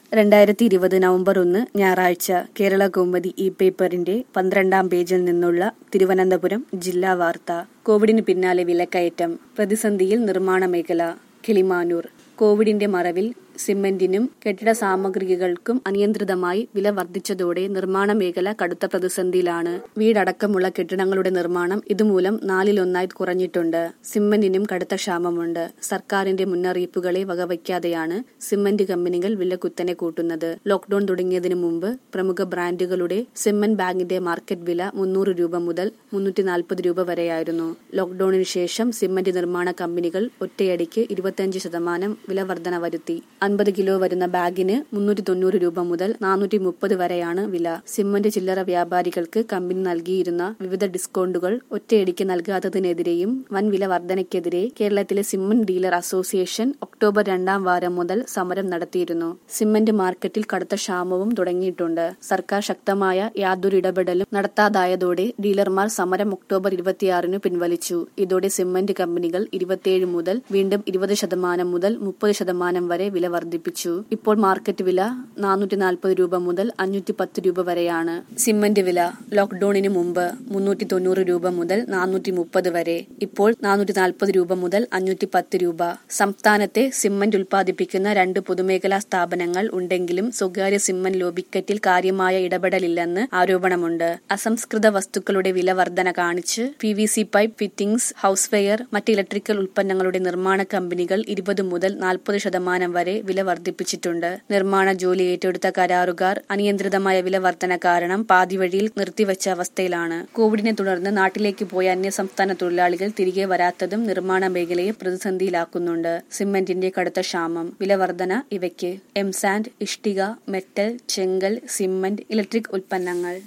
രണ്ടായിരത്തി ഇരുപത് നവംബർ ഒന്ന് ഞായറാഴ്ച കേരള കൗമുദി ഇ പേപ്പറിന്റെ പന്ത്രണ്ടാം പേജിൽ നിന്നുള്ള തിരുവനന്തപുരം ജില്ലാ വാർത്ത കോവിഡിന് പിന്നാലെ വിലക്കയറ്റം പ്രതിസന്ധിയിൽ നിർമ്മാണ മേഖല കിളിമാനൂർ കോവിഡിന്റെ മറവിൽ സിമന്റിനും കെട്ടിട സാമഗ്രികൾക്കും അനിയന്ത്രിതമായി വില വർദ്ധിച്ചതോടെ നിർമ്മാണ മേഖല കടുത്ത പ്രതിസന്ധിയിലാണ് വീടടക്കമുള്ള കെട്ടിടങ്ങളുടെ നിർമ്മാണം ഇതുമൂലം നാലിലൊന്നായി കുറഞ്ഞിട്ടുണ്ട് സിമന്റിനും കടുത്ത ക്ഷാമമുണ്ട് സർക്കാരിന്റെ മുന്നറിയിപ്പുകളെ വകവയ്ക്കാതെയാണ് സിമന്റ് കമ്പനികൾ വില കുത്തനെ കൂട്ടുന്നത് ലോക്ഡൌൺ തുടങ്ങിയതിനു മുമ്പ് പ്രമുഖ ബ്രാൻഡുകളുടെ സിമന്റ് ബാഗിന്റെ മാർക്കറ്റ് വില മുന്നൂറ് രൂപ മുതൽ മുന്നൂറ്റി നാൽപ്പത് രൂപ വരെയായിരുന്നു ലോക്ഡൌണിന് ശേഷം സിമന്റ് നിർമ്മാണ കമ്പനികൾ ഒറ്റയടിക്ക് ഇരുപത്തിയഞ്ച് ശതമാനം വില വർധന വരുത്തി അൻപത് കിലോ വരുന്ന ബാഗിന് മുന്നൂറ്റി തൊണ്ണൂറ് രൂപ മുതൽ നാനൂറ്റി മുപ്പത് വരെയാണ് വില സിമന്റ് ചില്ലറ വ്യാപാരികൾക്ക് കമ്പനി നൽകിയിരുന്ന വിവിധ ഡിസ്കൗണ്ടുകൾ ഒറ്റയടിക്ക് നൽകാത്തതിനെതിരെയും വൻ വില വർധനയ്ക്കെതിരെ കേരളത്തിലെ സിമന്റ് ഡീലർ അസോസിയേഷൻ ഒക്ടോബർ രണ്ടാം വാരം മുതൽ സമരം നടത്തിയിരുന്നു സിമന്റ് മാർക്കറ്റിൽ കടുത്ത ക്ഷാമവും തുടങ്ങിയിട്ടുണ്ട് സർക്കാർ ശക്തമായ യാതൊരു ഇടപെടലും നടത്താതായതോടെ ഡീലർമാർ സമരം ഒക്ടോബർ ഇരുപത്തിയാറിന് പിൻവലിച്ചു ഇതോടെ സിമന്റ് കമ്പനികൾ ഇരുപത്തിയേഴ് മുതൽ വീണ്ടും ഇരുപത് ശതമാനം മുതൽ മുപ്പത് ശതമാനം വരെ വില വർദ്ധിപ്പിച്ചു ഇപ്പോൾ മാർക്കറ്റ് വില നാനൂറ്റി നാൽപ്പത് രൂപ മുതൽ അഞ്ഞൂറ്റി പത്ത് രൂപ വരെയാണ് സിമന്റ് വില ലോക്ഡൌണിന് മുമ്പ് മുന്നൂറ്റി തൊണ്ണൂറ് രൂപ മുതൽ നാനൂറ്റി മുപ്പത് വരെ ഇപ്പോൾ നാനൂറ്റി നാൽപ്പത് രൂപ മുതൽ അഞ്ഞൂറ്റി പത്ത് രൂപ സംസ്ഥാനത്തെ സിമന്റ് ഉൽപ്പാദിപ്പിക്കുന്ന രണ്ട് പൊതുമേഖലാ സ്ഥാപനങ്ങൾ ഉണ്ടെങ്കിലും സ്വകാര്യ സിമന്റ് ലോബിക്കറ്റിൽ കാര്യമായ ഇടപെടലില്ലെന്ന് ആരോപണമുണ്ട് അസംസ്കൃത വസ്തുക്കളുടെ വില വർധന കാണിച്ച് P V C pipe fittings house ware മറ്റ് ഇലക്ട്രിക്കൽ ഉൽപ്പന്നങ്ങളുടെ നിർമ്മാണ കമ്പനികൾ ഇരുപത് മുതൽ നാൽപ്പത് ശതമാനം വരെ വില വർദ്ധിപ്പിച്ചിട്ടുണ്ട് നിർമ്മാണ ജോലി ഏറ്റെടുത്ത കരാറുകാർ അനിയന്ത്രിതമായ വില വർധന കാരണം പാതിവഴിയിൽ നിർത്തിവച്ച അവസ്ഥയിലാണ് കോവിഡിനെ തുടർന്ന് നാട്ടിലേക്ക് പോയ അന്യസംസ്ഥാന തൊഴിലാളികൾ തിരികെ വരാത്തതും നിർമ്മാണ മേഖലയെ പ്രതിസന്ധിയിലാക്കുന്നുണ്ട് സിമന്റിന്റെ കടുത്ത ക്ഷാമം വില വർധന ഇവയ്ക്ക് എംസാൻഡ് ഇഷ്ടിക മെറ്റൽ ചെങ്കൽ സിമന്റ് ഇലക്ട്രിക് ഉൽപ്പന്നങ്ങൾ